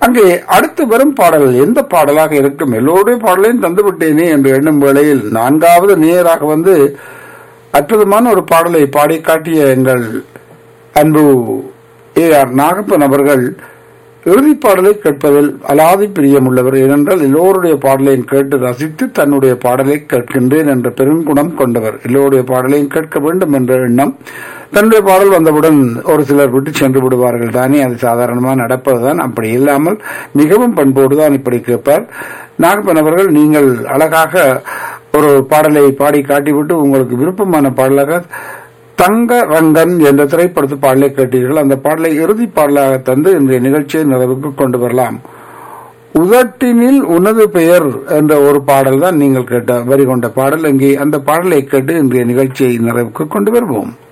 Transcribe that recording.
அங்கே அடுத்து வரும் பாடல் எந்த பாடலாக இருக்கும் எல்லோருடைய பாடலையும் தந்து விட்டேனே என்று எண்ணும் வேளையில் நான்காவது நேராக வந்து அற்புதமான ஒரு பாடலை பாடி காட்டிய எங்கள் அன்பு ஏ ஆர் நாகப்பன் அவர்கள் இறுதிப் பாடலை கேட்பதில் அலாதி பிரியமுள்ளவர் ஏனென்றால் எல்லோருடைய பாடலையும் கேட்டு ரசித்து தன்னுடைய பாடலை கேட்கின்றேன் என்ற பெருங்குணம் கொண்டவர் எல்லோருடைய பாடலையும் கேட்க வேண்டும் என்ற எண்ணம் தன்னுடைய பாடல் வந்தவுடன் ஒரு சிலர் விட்டு சென்று விடுவார்கள் தானே அது சாதாரணமாக நடப்பதுதான் அப்படி இல்லாமல் மிகவும் பண்போடு தான் இப்படி கேட்பார் நாகப்பன் அவர்கள் நீங்கள் அழகாக ஒரு பாடலை பாடி காட்டிவிட்டு உங்களுக்கு விருப்பமான பாடலாக தங்க ரங்கன் என்ற திரைப்படத்து பாடலை கேட்டீர்கள் அந்த பாடலை இறுதி பாடலாக தந்து இன்றைய நிகழ்ச்சியை நிறைவுக்கு கொண்டு வரலாம் உதட்டினில் உனது பெயர் என்ற ஒரு பாடல் தான் நீங்கள் கேட்ட வரி கொண்ட பாடல் இங்கே அந்த பாடலை கேட்டு இன்றைய நிகழ்ச்சியை நிறைவுக்கு கொண்டு வருவோம்